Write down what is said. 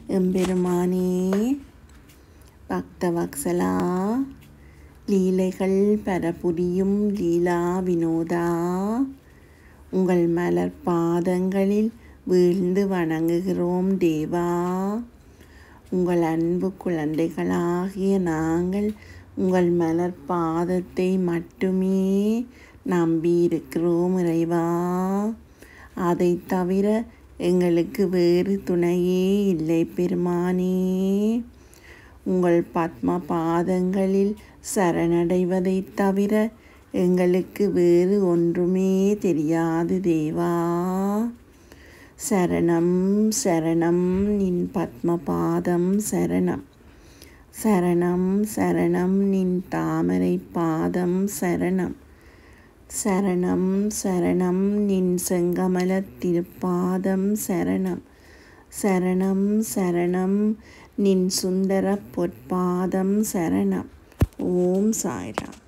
எம்பெருமானே பக்தவக்சலா லீலைகள் பரபுரியும் லீலா வினோதா உங்கள் மலர் பாதங்களில் வீழ்ந்து வணங்குகிறோம் தேவா உங்கள் அன்பு குழந்தைகளாகிய நாங்கள் உங்கள் மலர் பாதத்தை மட்டுமே நம்பியிருக்கிறோம் இறைவா அதை தவிர எங்களுக்கு வேறு துணையே இல்லை பெருமானே உங்கள் பத்ம பாதங்களில் சரணடைவதைத் தவிர எங்களுக்கு வேறு ஒன்றுமே தெரியாது தேவா சரணம் சரணம் நின் பத்ம பாதம் சரணம் சரணம் சரணம் நின் தாமரை பாதம் சரணம் சரணம் சரணம் நின் செங்கமலத் திருப்பாதம் சரணம் சரணம் சரணம் நின் சுந்தர பொற்பாதம் சரணம் ஓம் சாய்ராம்